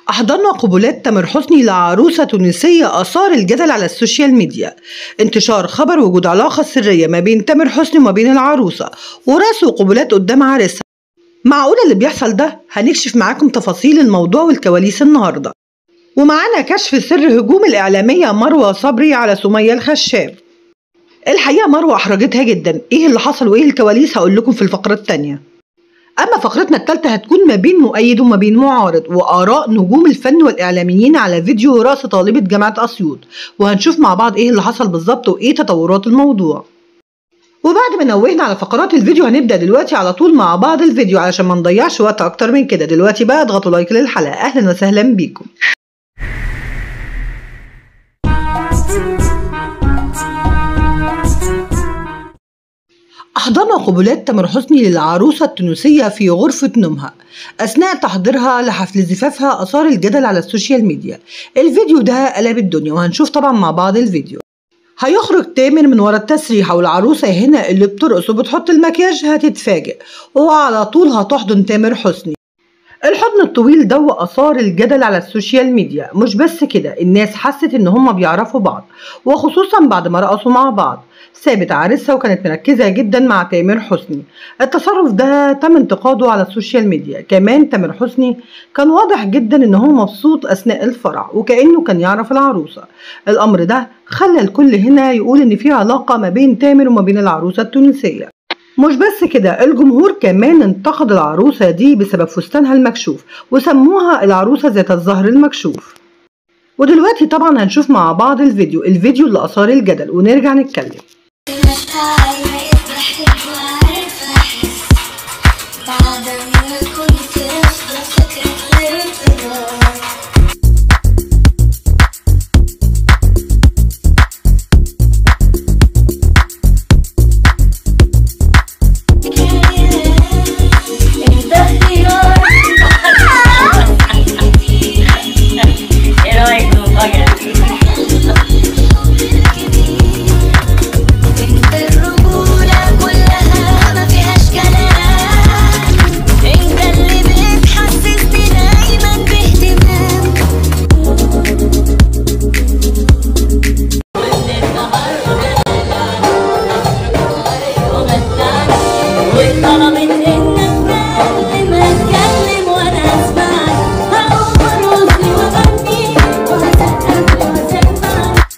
أحضرنا قبولات تامر حسني لعروسة تونسية أثار الجدل على السوشيال ميديا انتشار خبر وجود علاقة سرية ما بين تامر حسني وما بين العروسة وراسوا قبولات قدام عريسها معقولة اللي بيحصل ده؟ هنكشف معاكم تفاصيل الموضوع والكواليس النهاردة ومعانا كشف سر هجوم الإعلامية مروة صبري على سمية الخشاب الحقيقة مروة أحرجتها جدا إيه اللي حصل وإيه الكواليس هقول لكم في الفقرة التانية أما فقرتنا الثالثة هتكون ما بين مؤيد وما بين معارض وآراء نجوم الفن والإعلاميين على فيديو رأس طالبة جامعة أسيوط وهنشوف مع بعض إيه اللي حصل بالظبط وإيه تطورات الموضوع وبعد ما نوهنا على فقرات الفيديو هنبدأ دلوقتي على طول مع بعض الفيديو علشان ما نضيعش وقت أكتر من كده دلوقتي بقى اضغطوا لايك للحلقة أهلا وسهلا بيكم أحضرنا قبولات تامر حسني للعروسة التونسية في غرفة نومها أثناء تحضيرها لحفل زفافها أثار الجدل على السوشيال ميديا الفيديو ده قلب الدنيا وهنشوف طبعا مع بعض الفيديو هيخرج تامر من ورا التسريحة والعروسة هنا اللي بترقص وبتحط المكياج هتتفاجئ وعلى طول هتحضن تامر حسني الحضن الطويل ده أثار الجدل على السوشيال ميديا مش بس كده الناس حست إن هما بيعرفوا بعض وخصوصا بعد ما رقصوا مع بعض سابت عريسها وكانت مركزة جدا مع تامر حسني التصرف ده تم انتقاده على السوشيال ميديا كمان تامر حسني كان واضح جدا ان هو مبسوط اثناء الفرح وكأنه كان يعرف العروسة الامر ده خلى الكل هنا يقول ان في علاقة ما بين تامر وما بين العروسة التونسية مش بس كده الجمهور كمان انتقد العروسة دي بسبب فستانها المكشوف وسموها العروسة ذات الظهر المكشوف ودلوقتي طبعا هنشوف مع بعض الفيديو الفيديو اللي أثار الجدل ونرجع نتكلم بعد ما كنت رافضة فكرة غير القرار انت اختيار ايه رايك في المفاجأة دي؟ انت الرجولة كلها ما فيهاش كلام انت اللي بتحسسني دايما باهتمام وطلبت انك قبل ما اتكلم وانا اسمعك هقوم راسي واغني وهسقف وهسمعك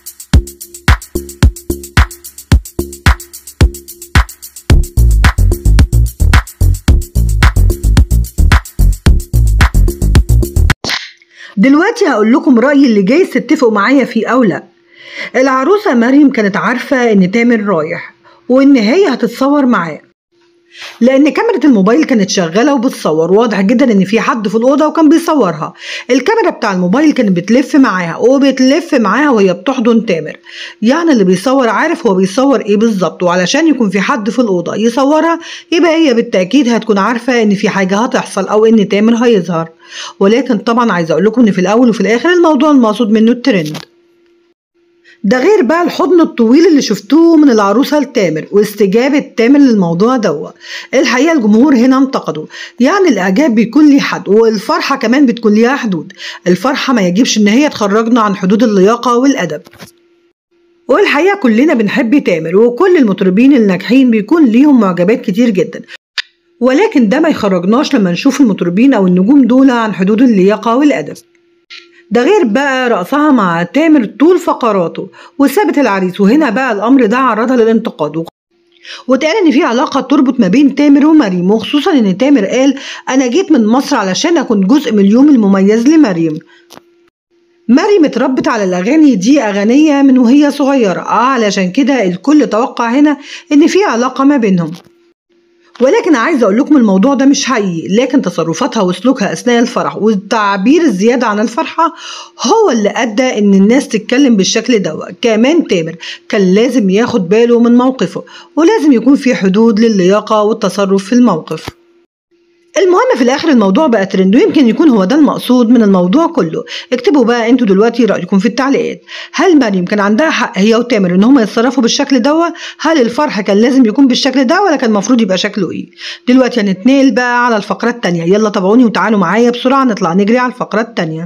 دلوقتي هقول لكم رأيي اللي جايز تتفقوا معايا فيه أو لأ العروسة مريم كانت عارفة إن تامر رايح وإن هي هتتصور معاه لأن كاميرا الموبايل كانت شغالة وبتصور واضح جدا إن في حد في الأوضة وكان بيصورها الكاميرا بتاع الموبايل كانت بتلف معاها وبتلف معاها وهي بتحضن تامر يعني اللي بيصور عارف هو بيصور إيه بالظبط وعلشان يكون في حد في الأوضة يصورها يبقى هي بالتأكيد هتكون عارفة إن في حاجة هتحصل أو إن تامر هيظهر ولكن طبعا عايزة أقول لكم إن في الأول وفي الآخر الموضوع المقصود منه الترند ده غير بقى الحضن الطويل اللي شفتوه من العروسة لتامر واستجابة تامر للموضوع دوا الحقيقة الجمهور هنا انتقدوا يعني الإعجاب بيكون ليه حد والفرحة كمان بتكون ليها حدود الفرحة ما يجبش إن هي تخرجنا عن حدود اللياقة والأدب والحقيقة كلنا بنحب تامر وكل المطربين الناجحين بيكون ليهم معجبات كتير جدا ولكن ده ما يخرجناش لما نشوف المطربين أو النجوم دول عن حدود اللياقة والأدب ده غير بقى رقصها مع تامر طول فقراته وسابت العريس وهنا بقى الأمر ده عرضها للانتقاد واتقال ان في علاقه تربط ما بين تامر ومريم وخصوصا ان تامر قال انا جيت من مصر علشان اكون جزء من اليوم المميز لمريم مريم اتربت على الاغاني دي اغنيه من وهي صغيره اه علشان كده الكل توقع هنا ان في علاقه ما بينهم ولكن عايزه اقول لكم الموضوع ده مش حقيقي لكن تصرفاتها وسلوكها اثناء الفرح والتعبير الزياده عن الفرحه هو اللي ادى ان الناس تتكلم بالشكل ده كمان تامر كان لازم ياخد باله من موقفه ولازم يكون في حدود للياقه والتصرف في الموقف المهم في الاخر الموضوع بقى ترند ويمكن يكون هو ده المقصود من الموضوع كله اكتبوا بقى انتوا دلوقتي رايكم في التعليقات هل مريم كان عندها حق هي وتامر ان هم يتصرفوا بالشكل دوا هل الفرح كان لازم يكون بالشكل ده ولا كان المفروض يبقى شكله ايه دلوقتي هنتنقل بقى على الفقره التانية يلا تابعوني وتعالوا معايا بسرعه نطلع نجري على الفقره التانية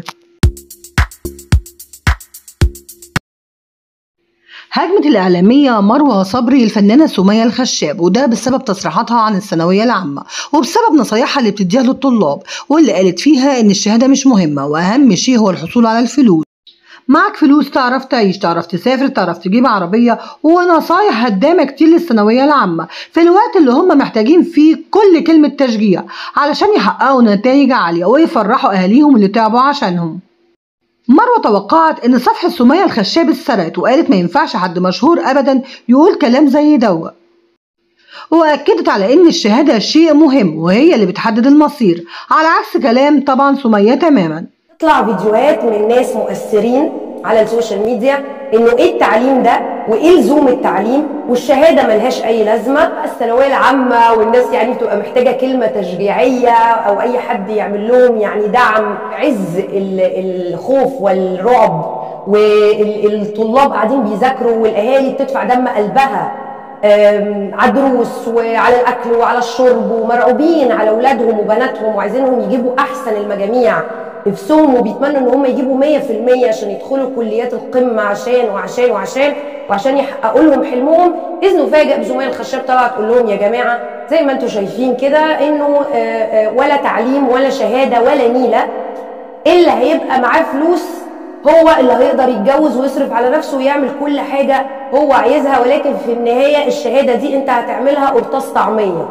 هاجمت الإعلامية مروة صبري الفنانة سمية الخشاب وده بسبب تصريحاتها عن الثانوية العامة وبسبب نصايحها اللي بتديها للطلاب واللي قالت فيها إن الشهادة مش مهمة وأهم شيء هو الحصول على الفلوس معك فلوس تعرف تعيش تعرف تسافر تعرف تجيب عربية ونصايح هدامة كتير للثانوية العامة في الوقت اللي هم محتاجين فيه كل كلمة تشجيع علشان يحققوا نتائج عالية ويفرحوا أهاليهم اللي تعبوا عشانهم مروة توقعت إن صفحة سمية الخشاب اتسرقت وقالت ما ينفعش حد مشهور أبدا يقول كلام زي دوا وأكدت على إن الشهادة شيء مهم وهي اللي بتحدد المصير على عكس كلام طبعا سمية تماما تطلع فيديوهات من ناس مؤثرين على السوشيال ميديا انه ايه التعليم ده وايه لزوم التعليم والشهاده ملهاش اي لازمه الثانويه العامه والناس يعني بتبقى محتاجه كلمه تشجيعيه او اي حد يعمل لهم يعني دعم عز ال- الخوف والرعب والطلاب قاعدين بيذاكروا والاهالي بتدفع دم قلبها آم، على الدروس وعلى الاكل وعلى الشرب ومرعوبين على اولادهم وبناتهم وعايزينهم يجيبوا احسن المجاميع نفسهم وبيتمنوا ان هم يجيبوا 100% عشان يدخلوا كليات القمه عشان وعشان وعشان وعشان يحققوا لهم حلمهم اذ نفاجئ بزميل الخشاب طالعه تقول لهم يا جماعه زي ما انتم شايفين كده انه آه، آه، ولا تعليم ولا شهاده ولا نيله اللي هيبقى معاه فلوس هو اللي هيقدر يتجوز ويصرف على نفسه ويعمل كل حاجة هو عايزها ولكن في النهاية الشهادة دي انت هتعملها قرطاس طعمية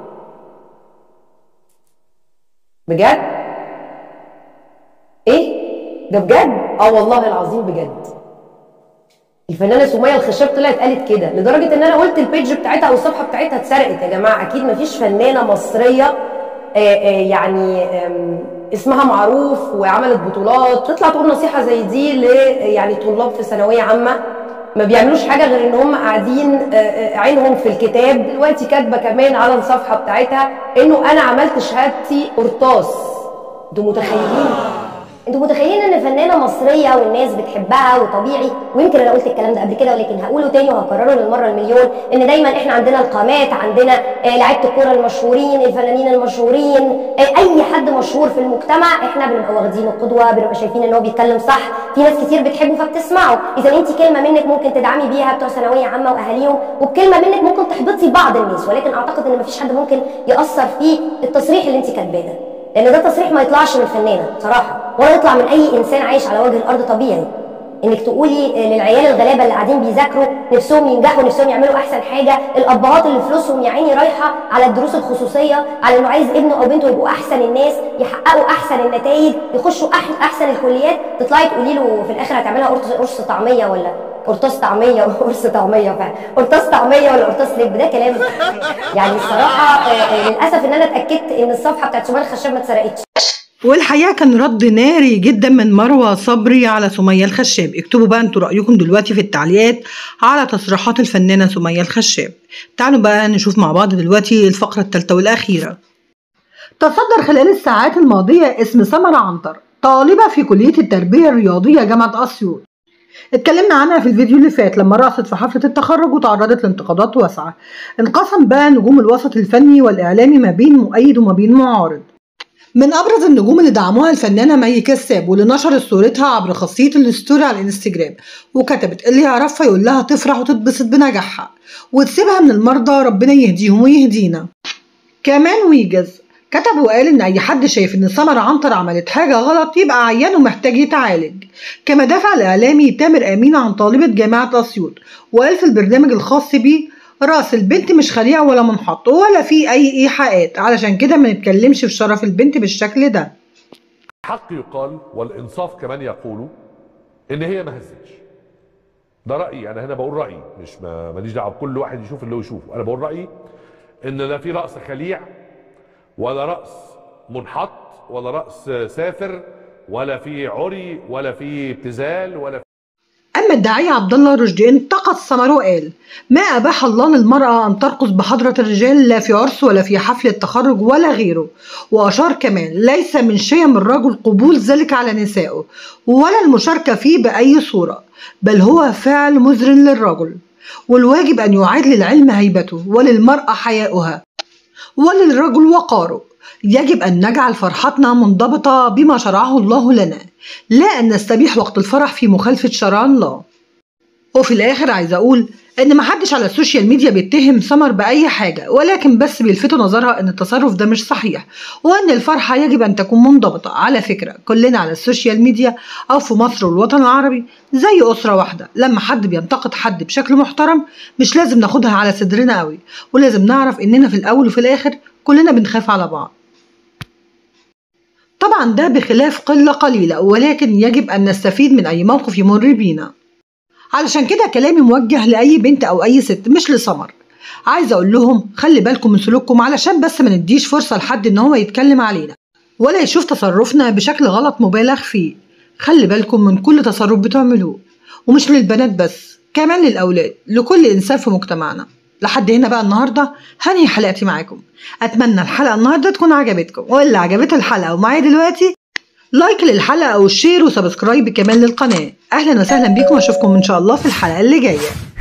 بجد؟ ايه؟ ده بجد؟ اه والله العظيم بجد الفنانه سميه الخشاب طلعت قالت كده لدرجه ان انا قلت البيج بتاعتها او الصفحه بتاعتها اتسرقت يا جماعه اكيد مفيش فنانه مصريه آه، آه، يعني آم، اسمها معروف وعملت بطولات تطلع تقول نصيحه زي دي ل يعني طلاب في ثانويه عامه ما بيعملوش حاجه غير ان هم قاعدين آه، آه، عينهم في الكتاب دلوقتي كاتبه كمان على الصفحه بتاعتها انه انا عملت شهادتي قرطاس انتوا متخيلين انتوا متخيلين ان فنانه مصريه والناس بتحبها وطبيعي ويمكن انا قلت الكلام ده قبل كده ولكن هقوله تاني وهكرره للمره المليون ان دايما احنا عندنا القامات عندنا آه، لعيبه الكوره المشهورين الفنانين المشهورين آه، اي حد مشهور في المجتمع احنا بنبقى واخدينه قدوه بنبقى شايفين ان هو بيتكلم صح في ناس كتير بتحبه فبتسمعه اذا انت كلمه منك ممكن تدعمي بيها بتوع ثانويه عامه واهاليهم وبكلمه منك ممكن تحبطي بعض الناس ولكن اعتقد ان مفيش حد ممكن ياثر في التصريح اللي انت كاتباه ده لان ده تصريح ما يطلعش من فنانه صراحه ولا يطلع من اي انسان عايش على وجه الارض طبيعي انك تقولي للعيال الغلابه اللي قاعدين بيذاكروا نفسهم ينجحوا نفسهم يعملوا احسن حاجه الابهات اللي فلوسهم يا عيني رايحه على الدروس الخصوصيه على انه عايز ابنه او بنته يبقوا احسن الناس يحققوا احسن النتائج يخشوا أح- احسن الكليات تطلعي تقولي له في الاخر هتعملها قرص قرص طعميه ولا قرطاس طعميه قرص طعميه فعلا قرطاس طعميه ولا قرطاس لب ده كلام يعني الصراحه آه، آه، للاسف ان انا اتاكدت ان الصفحه بتاعت سمية الخشاب ما اتسرقتش والحقيقة كان رد ناري جدا من مروة صبري على سمية الخشاب اكتبوا بقى انتوا رأيكم دلوقتي في التعليقات على تصريحات الفنانة سمية الخشاب تعالوا بقى نشوف مع بعض دلوقتي الفقرة الثالثة والأخيرة تصدر خلال الساعات الماضية اسم سمرة عنتر طالبة في كلية التربية الرياضية جامعة أسيوط اتكلمنا عنها في الفيديو اللي فات لما رقصت في حفلة التخرج وتعرضت لانتقادات واسعة انقسم بقى نجوم الوسط الفني والإعلامي ما بين مؤيد وما بين معارض من ابرز النجوم اللي دعموها الفنانه مي كساب واللي نشرت صورتها عبر خاصيه الستوري على الانستجرام وكتبت اللي يعرفها يقول لها تفرح وتتبسط بنجاحها وتسيبها من المرضى ربنا يهديهم ويهدينا كمان ويجز كتب وقال ان اي حد شايف ان سمر عنتر عملت حاجه غلط يبقى عيان ومحتاج يتعالج كما دافع الاعلامي تامر امين عن طالبه جامعه اسيوط وقال في البرنامج الخاص بيه راس البنت مش خليع ولا منحط ولا في اي ايحاءات علشان كده ما نتكلمش في شرف البنت بالشكل ده حق يقال والانصاف كمان يقولوا ان هي ما هزتش ده رايي انا هنا بقول رايي مش ما ماليش دعوه بكل واحد يشوف اللي هو يشوفه انا بقول رايي ان لا في راس خليع ولا راس منحط ولا راس سافر ولا في عري ولا في ابتذال ولا في اما الداعية عبد الله رشدي انتقد سمره وقال ما أباح الله للمرأة أن ترقص بحضرة الرجال لا في عرس ولا في حفل التخرج ولا غيره وأشار كمان ليس من شيم الرجل قبول ذلك على نسائه ولا المشاركة فيه بأي صورة بل هو فعل مزر للرجل والواجب أن يعاد للعلم هيبته وللمرأة حياؤها وللرجل وقاره يجب أن نجعل فرحتنا منضبطة بما شرعه الله لنا لا أن نستبيح وقت الفرح في مخالفة شرع الله وفي الآخر عايزة أقول إن محدش على السوشيال ميديا بيتهم سمر بأي حاجة ولكن بس بيلفتوا نظرها إن التصرف ده مش صحيح وإن الفرحة يجب أن تكون منضبطة على فكرة كلنا على السوشيال ميديا أو في مصر والوطن العربي زي أسرة واحدة لما حد بينتقد حد بشكل محترم مش لازم ناخدها على صدرنا قوي ولازم نعرف إننا في الأول وفي الآخر كلنا بنخاف على بعض طبعا ده بخلاف قلة قليلة ولكن يجب أن نستفيد من أي موقف يمر بينا علشان كده كلامي موجه لأي بنت أو أي ست مش لسمر عايزة أقول لهم خلي بالكم من سلوككم علشان بس ما نديش فرصة لحد إن هو يتكلم علينا ولا يشوف تصرفنا بشكل غلط مبالغ فيه خلي بالكم من كل تصرف بتعملوه ومش للبنات بس كمان للأولاد لكل إنسان في مجتمعنا لحد هنا بقى النهاردة هنهي حلقتي معاكم أتمنى الحلقة النهاردة تكون عجبتكم واللي عجبتها الحلقة ومعايا دلوقتي لايك للحلقة والشير وسبسكرايب كمان للقناة أهلا وسهلا بيكم وأشوفكم إن شاء الله في الحلقة اللي جاية